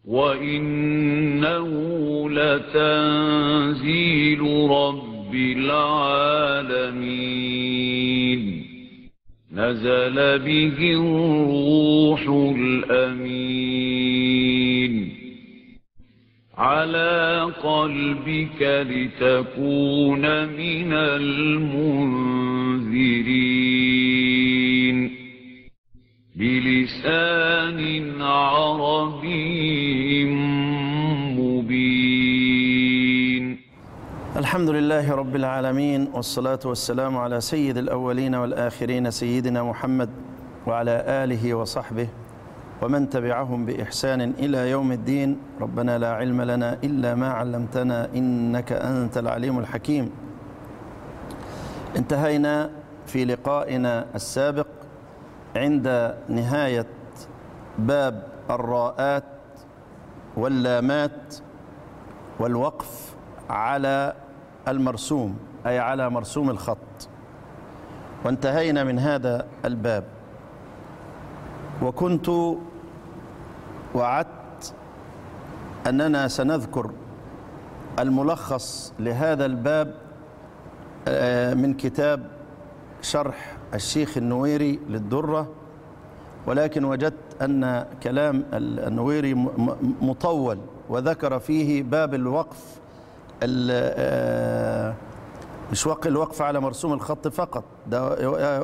وإنه لتنزيل رب العالمين نزل به الروح الأمين على قلبك لتكون من المنذرين بلسان عربي مبين الحمد لله رب العالمين والصلاة والسلام على سيد الأولين والآخرين سيدنا محمد وعلى آله وصحبه ومن تبعهم بإحسان إلى يوم الدين ربنا لا علم لنا إلا ما علمتنا إنك أنت العليم الحكيم انتهينا في لقائنا السابق عند نهاية باب الراءات واللامات والوقف على المرسوم أي على مرسوم الخط وانتهينا من هذا الباب وكنت وعدت أننا سنذكر الملخص لهذا الباب من كتاب شرح الشيخ النويري للدرة ولكن وجدت أن كلام النويري مطول وذكر فيه باب الوقف مش وقف الوقف على مرسوم الخط فقط ده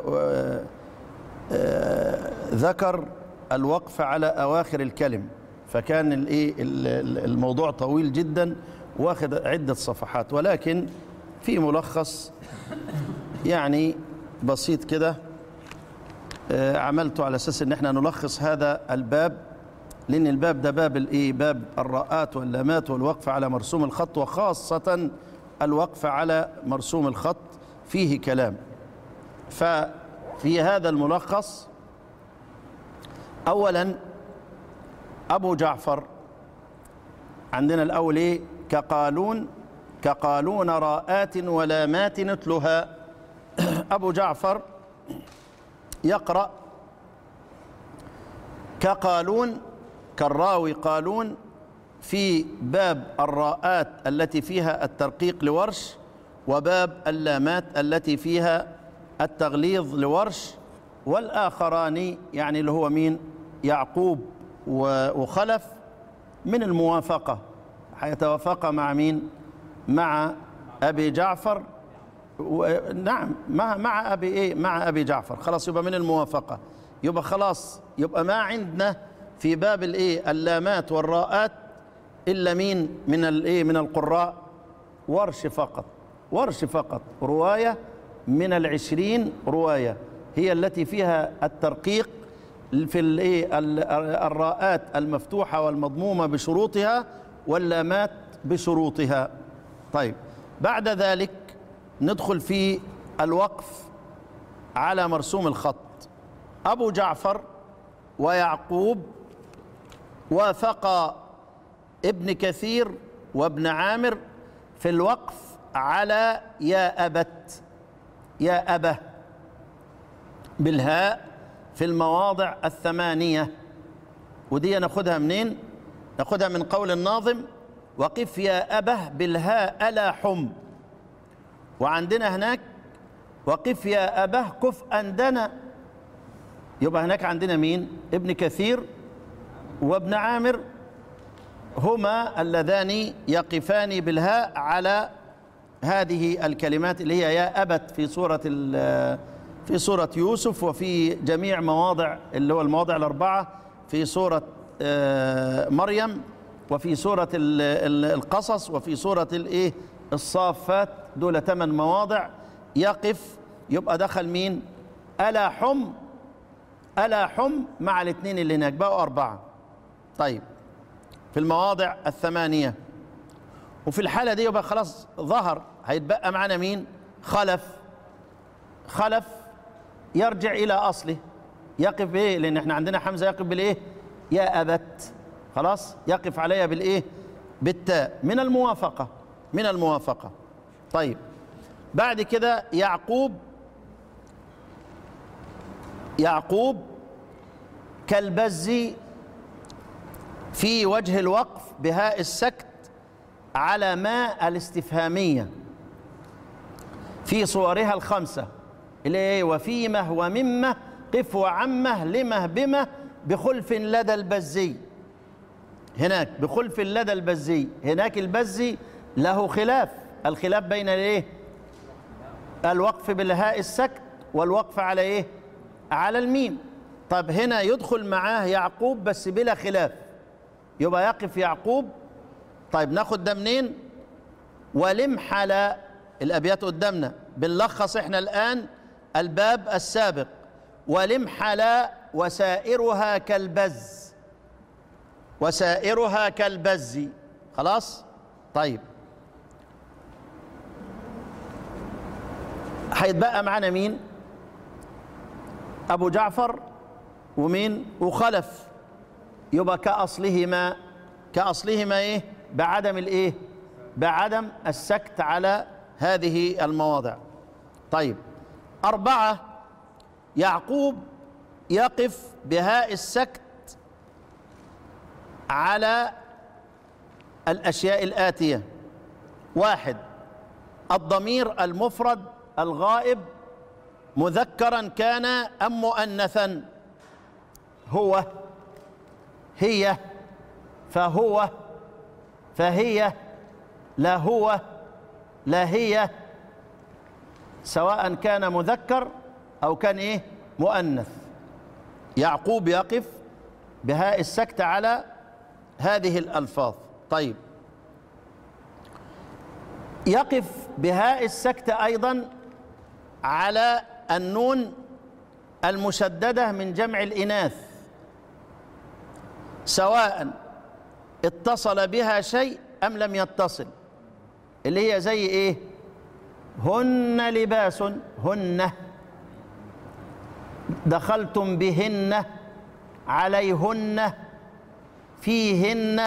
ذكر الوقف على أواخر الكلم فكان الايه الموضوع طويل جدا واخد عدة صفحات ولكن في ملخص يعني بسيط كده عملته على اساس ان احنا نلخص هذا الباب لان الباب ده باب الايه باب الراءات واللامات والوقف على مرسوم الخط وخاصة الوقف على مرسوم الخط فيه كلام ففي هذا الملخص اولا ابو جعفر عندنا الاول ايه كقالون كقالون راءات ولامات نتلها ابو جعفر يقرا كقالون كالراوي قالون في باب الراءات التي فيها الترقيق لورش وباب اللامات التي فيها التغليظ لورش والآخران يعني اللي هو مين يعقوب وخلف من الموافقة حيتوافق مع مين مع أبي جعفر نعم مع مع أبي إيه مع أبي جعفر خلاص يبقى من الموافقة يبقى خلاص يبقى ما عندنا في باب الإيه اللامات والراءات إلا مين من الإيه من القراء ورش فقط ورش فقط رواية من العشرين رواية هي التي فيها الترقيق في الايه الراءات المفتوحه والمضمومه بشروطها واللامات بشروطها طيب بعد ذلك ندخل في الوقف على مرسوم الخط ابو جعفر ويعقوب وافقا ابن كثير وابن عامر في الوقف على يا ابت يا ابه بالهاء في المواضع الثمانية ودي ناخدها منين ناخدها من قول الناظم وقف يا أبه بالهاء ألا حم وعندنا هناك وقف يا أبه كف أندنا يبقى هناك عندنا مين ابن كثير وابن عامر هما اللذان يقفان بالهاء على هذه الكلمات اللي هي يا أبت في سورة في سورة يوسف وفي جميع مواضع اللي هو المواضع الأربعة في سورة مريم وفي سورة القصص وفي سورة الإيه الصافات دول ثمان مواضع يقف يبقى دخل مين ألا حم ألا حم مع الاثنين اللي هناك بقوا أربعة طيب في المواضع الثمانية وفي الحالة دي يبقى خلاص ظهر هيتبقى معنا مين خلف خلف يرجع إلى أصله يقف بإيه لأن احنا عندنا حمزة يقف بالإيه يا أبت خلاص يقف عليها بالإيه بالتاء من الموافقة من الموافقة طيب بعد كده يعقوب يعقوب كالبزي في وجه الوقف بهاء السكت على ما الاستفهامية في صورها الخمسة اللي هي وفيمه وممه قف وعمه لمه بمه بخلف لدى البزي هناك بخلف لدى البزي هناك البزي له خلاف الخلاف بين الايه الوقف بالهاء السكت والوقف على ايه على الميم طب هنا يدخل معاه يعقوب بس بلا خلاف يبقى يقف يعقوب طيب ناخد ده منين ولمحل الابيات قدامنا بنلخص احنا الان الباب السابق ولمحل وسائرها كالبز وسائرها كالبز خلاص طيب هيتبقى معانا مين ابو جعفر ومين وخلف يبقى كاصلهما كاصلهما ايه بعدم الايه بعدم السكت على هذه المواضع طيب اربعه يعقوب يقف بهاء السكت على الاشياء الاتيه واحد الضمير المفرد الغائب مذكرا كان ام مؤنثا هو هي فهو فهي لا هو لا هي سواء كان مذكر او كان ايه مؤنث يعقوب يقف بهاء السكت على هذه الالفاظ طيب يقف بهاء السكت ايضا على النون المشدده من جمع الاناث سواء اتصل بها شيء ام لم يتصل اللي هي زي ايه هن لباس هن دخلتم بهن عليهن فيهن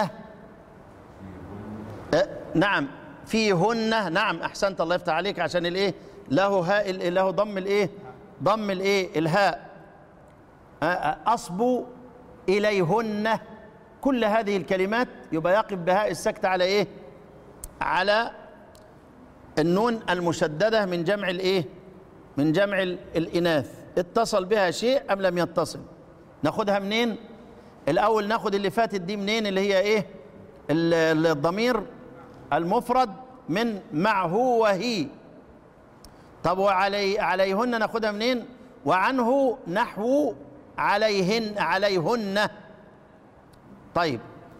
أه نعم فيهن نعم احسنت الله يفتح عليك عشان الايه له هاء له ضم الايه ضم الايه الهاء اصبوا اليهن كل هذه الكلمات يبقى يقف بهاء السكت على ايه على النون المشدده من جمع الايه من جمع الاناث اتصل بها شيء ام لم يتصل ناخدها منين الاول ناخد اللي فاتت دي منين اللي هي ايه الضمير المفرد من معه وهي طب وعلي عليهن ناخدها منين وعنه نحو عليهن عليهن طيب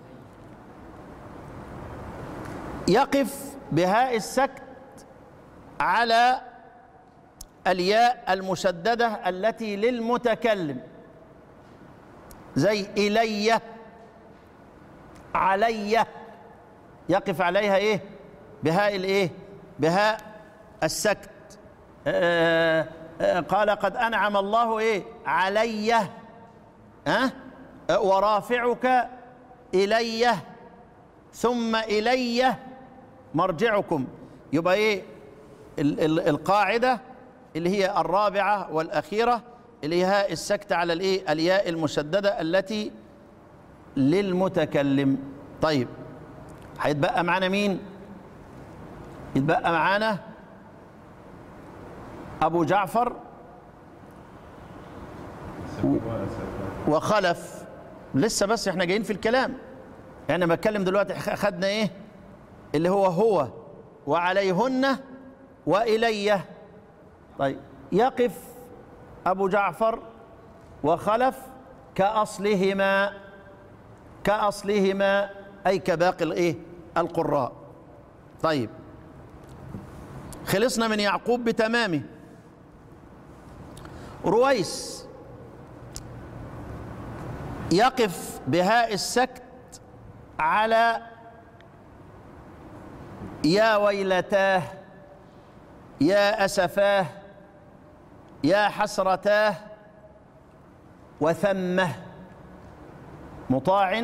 يقف بهاء السكت على الياء المشددة التي للمتكلم زي إلي علي يقف عليها إيه بهاء الإيه بهاء السكت آه آه قال قد أنعم الله إيه علي ها أه؟ ورافعك إلي ثم إلي مرجعكم يبقى إيه ال ال القاعدة اللي هي الرابعة والأخيرة اللي هي السكت على الإيه الياء المشددة التي للمتكلم طيب هيتبقى معانا مين يتبقى معانا أبو جعفر وخلف لسه بس احنا جايين في الكلام يعني بتكلم دلوقتي خدنا ايه اللي هو هو وعليهن وإليه طيب يقف أبو جعفر وخلف كأصلهما كأصلهما أي كباقي الإيه القراء طيب خلصنا من يعقوب بتمامه رويس يقف بهاء السكت على يا ويلتاه يا أسفاه يا حسرتاه وثمه مطاع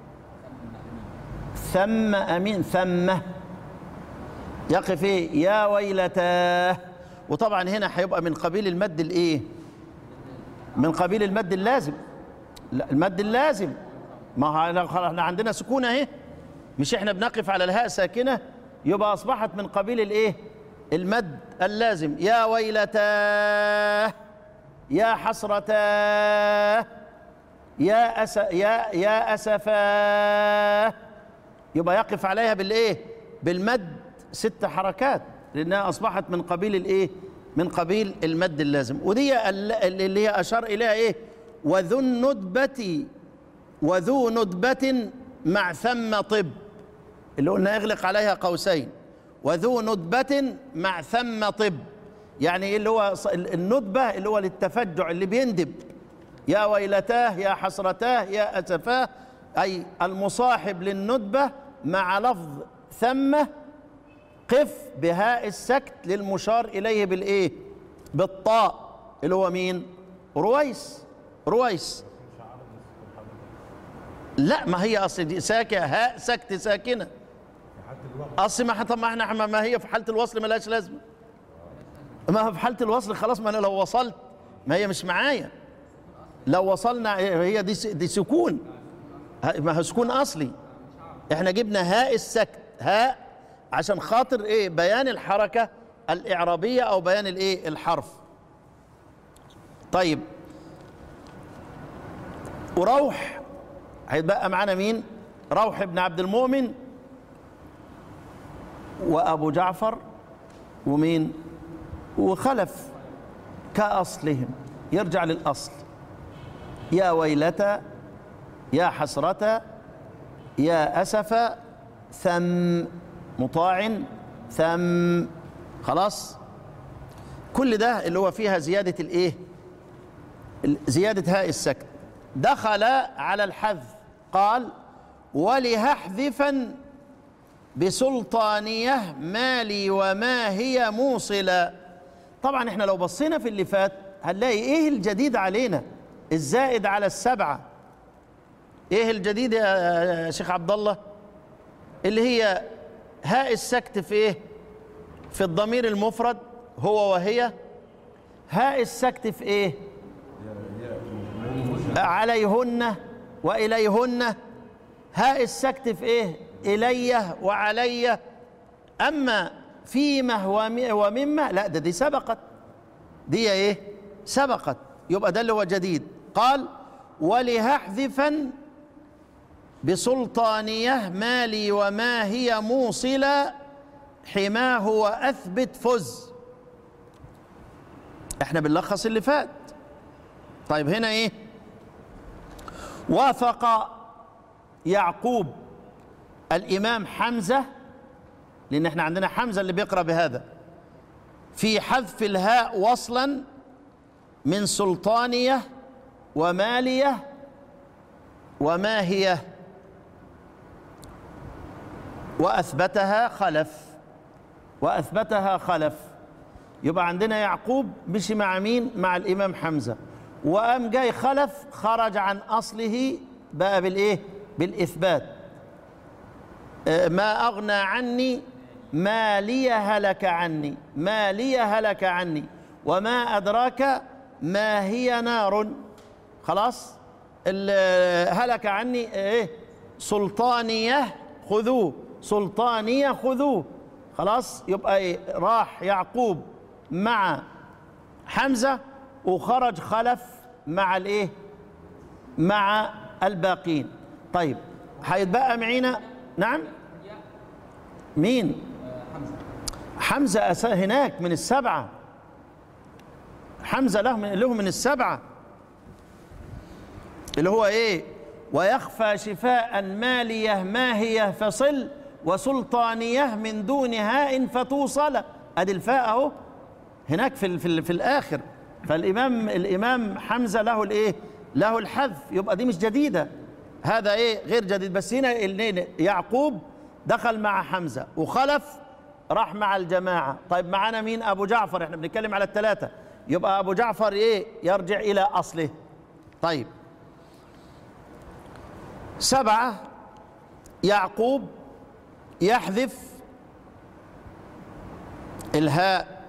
ثم أمين ثمه يقف إيه يا ويلتاه وطبعا هنا هيبقى من قبيل المد الإيه من قبيل المد اللازم لا المد اللازم ما هو إحنا- احنا عندنا سكون اهي مش احنا بنقف على الهاء ساكنه يبقى اصبحت من قبيل الايه المد اللازم يا ويلتاه يا حسرتاه يا أس يا يا اسفاه يبقى يقف عليها بالايه بالمد ست حركات لانها اصبحت من قبيل الايه من قبيل المد اللازم ودي ال- اللي هي اشار اليها ايه وذو الندبه وذو ندبه مع ثم طب اللي قلنا اغلق عليها قوسين وذو ندبه مع ثم طب يعني إيه اللي هو ص- الندبه اللي هو للتفجع اللي بيندب يا ويلتاه يا حسرتاه يا اسفاه اي المصاحب للندبه مع لفظ ثم قف بهاء السكت للمشار اليه بالايه بالطاء اللي هو مين رويس رويس لا ما هي اصل دي ساكنه هاء سكت ساكنه اصل ما طب ما احنا ما- ما هي في حاله الوصل ملهاش لازمه ما هو في حاله الوصل خلاص ما انا لو وصلت ما هي مش معايا لو وصلنا هي دي س- دي سكون ه- ما هو سكون اصلي احنا جبنا هاء السكت هاء عشان خاطر ايه بيان الحركه الاعرابيه او بيان الايه الحرف طيب وروح هيتبقى معانا مين روح ابن عبد المؤمن وابو جعفر ومين وخلف كاصلهم يرجع للاصل يا ويلتى يا حسرة يا أسف ثم مطاع ثم خلاص كل ده اللي هو فيها زيادة الايه ال- زيادة هاء السكت دخل على الحذف قال ولهحذفا بسلطانية مالي وما هي موصلة طبعا احنا لو بصينا في اللي فات هنلاقي ايه الجديد علينا الزائد على السبعة ايه الجديد يا يا شيخ عبد الله اللي هي هاء السكت في ايه في الضمير المفرد هو وهي هاء السكت في ايه عليهن واليهن هاء السكت في ايه الي وعلي اما فيما وم- ومما لا ده دي سبقت دي ايه سبقت يبقى ده اللي هو جديد قال ولهحذفا بسلطانيه مالي وما هي موصلة حماه وأثبت فز احنا بنلخص اللي فات طيب هنا ايه وافق يعقوب الإمام حمزة لأن احنا عندنا حمزة اللي بيقرأ بهذا في حذف الهاء وصلا من سلطانية ومالية وما هي وأثبتها خلف وأثبتها خلف يبقى عندنا يعقوب مشي مع مين مع الإمام حمزة وقام جاي خلف خرج عن أصله بقى بالإيه بالإثبات آه، ما أغنى عني ما لي هلك عني ما لي هلك عني وما أدراك ما هي نار خلاص ال- هلك عني ايه سلطانية خذوه سلطانية خذوه خلاص يبقى ايه راح يعقوب مع حمزة وخرج خلف مع الايه مع الباقين طيب هيتبقى معينا نعم مين حمزة أسا هناك من السبعة حمزة له من له من السبعة اللي هو ايه ويخفى شفاء مالية ماهية فصل وسلطانية من دون هاء فتوصل ادي الفاء اهو هناك في ال- في, ال- في الاخر فالامام الامام حمزه له الايه له الحذف يبقى دي مش جديده هذا ايه غير جديد بس هنا ال- يعقوب دخل مع حمزه وخلف راح مع الجماعه طيب معانا مين ابو جعفر احنا بنتكلم على الثلاثه يبقى ابو جعفر ايه يرجع الى اصله طيب سبعه يعقوب يحذف الهاء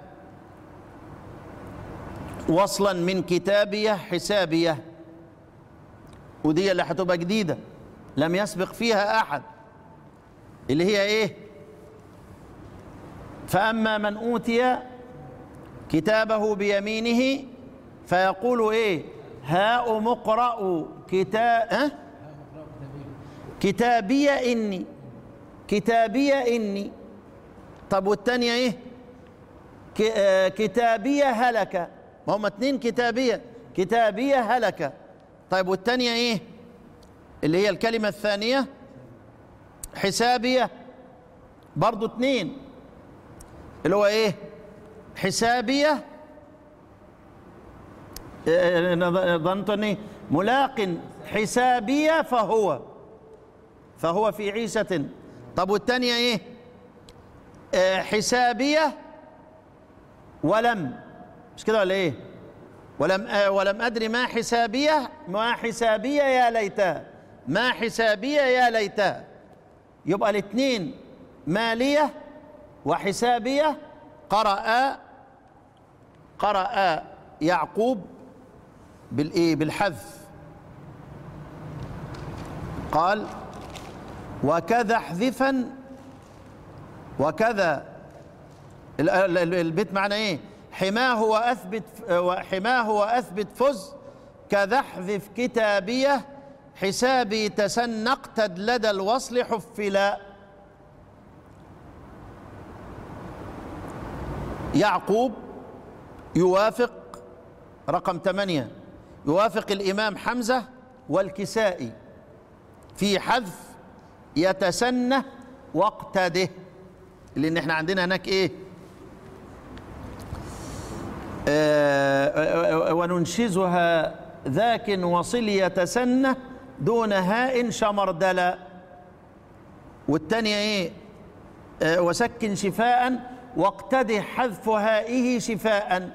وصلا من كتابية حسابية ودي اللي هتبقى جديدة لم يسبق فيها احد اللي هي ايه فاما من اوتي كتابه بيمينه فيقول ايه هاؤم اقرأوا كتاب أه؟ كتابي اني كتابي اني طب والتانية ايه ك- آه، كتابية هلك ما هم اتنين كتابية كتابية هلك طيب والتانية ايه اللي هي الكلمة الثانية حسابية برضو اتنين اللي هو ايه حسابية آه، آه، ظننت اني ملاق حسابية فهو فهو في عيشة طب والتانية ايه آه، حسابية ولم مش كده ولا ايه ولم آه ولم ادري ما حسابيه ما حسابيه يا ليتها ما حسابيه يا ليتها يبقى الاثنين ماليه وحسابيه قرأ قرأ يعقوب بالايه بالحذف قال وكذا احذفا وكذا ال- ال- ال- البيت معنى ايه حماه واثبت حماه واثبت فز كذا احذف كتابيه حسابي تسنقتد لدى الوصل حفلا يعقوب يوافق رقم ثمانية يوافق الإمام حمزة والكسائي في حذف يتسنى واقتده لأن احنا عندنا هناك ايه آه، وننشزها ذاك وصل يتسنى دون هاء شمردلا والتانية ايه آه، وسكن شفاء واقتده حذف هائه شفاء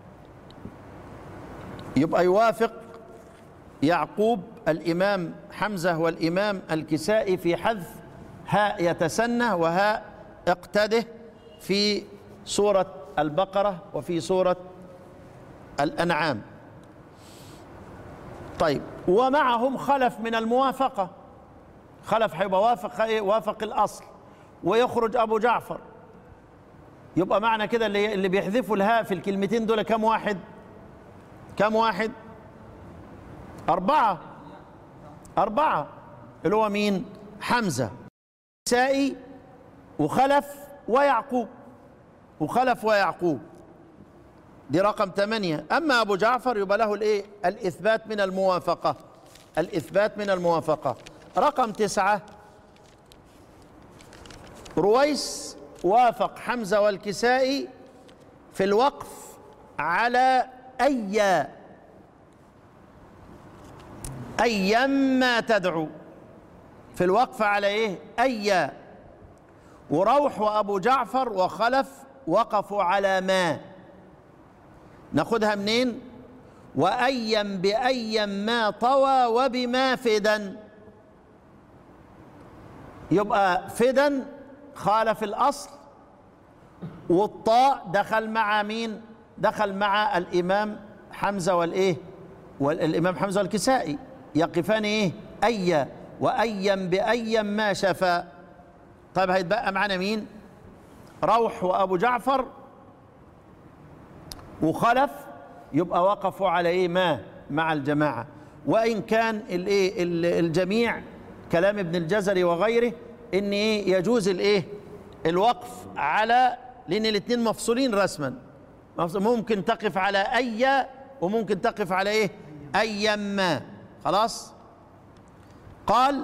يبقى يوافق يعقوب الإمام حمزة والإمام الكسائي في حذف هاء يتسنى وهاء اقتده في سورة البقرة وفي سورة الأنعام طيب ومعهم خلف من الموافقة خلف هيبقى وافق ايه وافق الأصل ويخرج أبو جعفر يبقى معنى كده اللي اللي بيحذفوا الهاء في الكلمتين دول كم واحد كم واحد أربعة أربعة اللي هو مين حمزة سائي وخلف ويعقوب وخلف ويعقوب دي رقم ثمانية أما أبو جعفر يبقى له الإيه الإثبات من الموافقة الإثبات من الموافقة رقم تسعة رويس وافق حمزة والكسائي في الوقف على أي أيما تدعو في الوقف على إيه أي وروح وأبو جعفر وخلف وقفوا على ما ناخدها منين وأيا بأيا ما طوى وبما فدا يبقى فدا خالف الأصل والطاء دخل مع مين دخل مع الإمام حمزة والإيه والإمام حمزة والكسائي يقفان إيه أي وأيا بأيا ما شفا طيب هيتبقى معنا مين روح وأبو جعفر وخلف يبقى وقفوا على ايه ما مع الجماعه وان كان الايه ال- الجميع كلام ابن الجزري وغيره ان ايه يجوز الايه الوقف على لان الاثنين مفصولين رسما مفصول- ممكن تقف على اي وممكن تقف على ايه ايما خلاص قال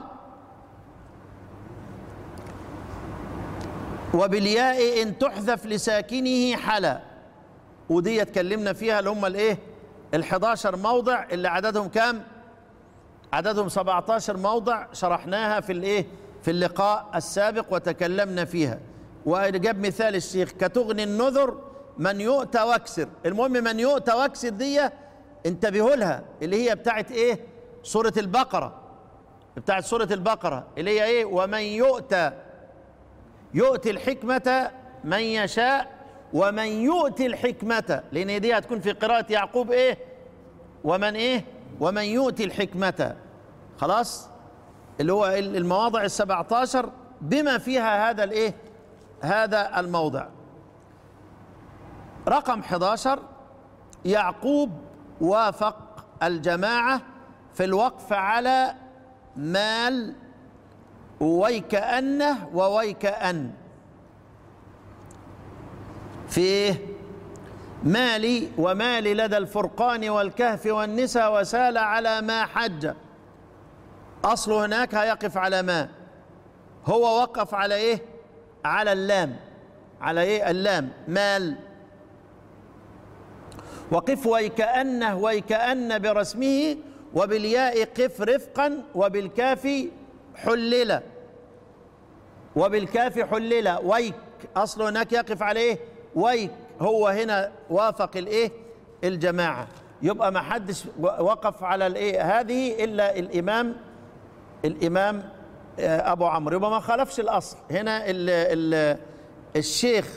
وبالياء ان تحذف لساكنه حلا ودي اتكلمنا فيها اللي هم الايه ال11 موضع اللي عددهم كام عددهم 17 موضع شرحناها في الايه في اللقاء السابق وتكلمنا فيها وجاب مثال الشيخ كتغني النذر من يؤتى واكسر المهم من يؤتى واكسر دي انتبهوا لها اللي هي بتاعت ايه سورة البقرة بتاعت سورة البقرة اللي هي ايه ومن يؤتى يؤتي الحكمة من يشاء ومن يؤتي الحكمة لأن دي هتكون في قراءة يعقوب إيه ومن إيه ومن يؤتي الحكمة خلاص اللي هو المواضع السبعة عشر بما فيها هذا الايه هذا الموضع رقم 11 يعقوب وافق الجماعة في الوقف على مال ويكأنه وويكأن فيه مالي ومالي لدى الفرقان والكهف والنسى وسال على ما حج أصل هناك هيقف على ما هو وقف على إيه على اللام على إيه اللام مال وقف ويكأنه ويكأن برسمه وبالياء قف رفقا وبالكاف حلل وبالكاف حلل ويك أصل هناك يقف على إيه ويك هو هنا وافق الإيه الجماعة يبقى ما حدش وقف على الإيه هذه إلا الإمام الإمام أبو عمرو يبقى ما خالفش الأصل هنا ال ال الشيخ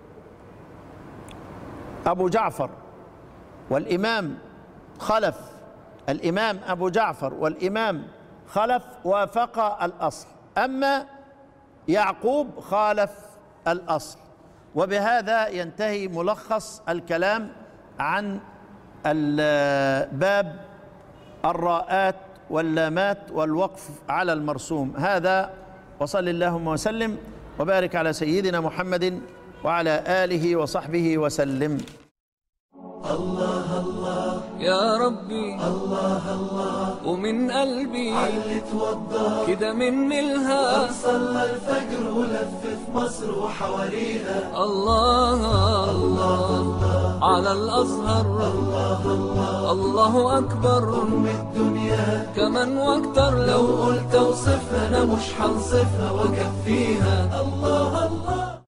أبو جعفر والإمام خلف الإمام أبو جعفر والإمام خلف وافق الأصل أما يعقوب خالف الأصل وبهذا ينتهي ملخص الكلام عن باب الراءات واللامات والوقف على المرسوم هذا وصل اللهم وسلم وبارك على سيدنا محمد وعلى آله وصحبه وسلم الله الله يا ربي الله الله ومن قلبي علي توضى كده من ملها صلى الفجر ولف في مصر وحواليها الله الله على الأزهر الله أكبر أم الدنيا كمان واكتر لو لو قلت اوصفها انا مش هنصفها واكفيها الله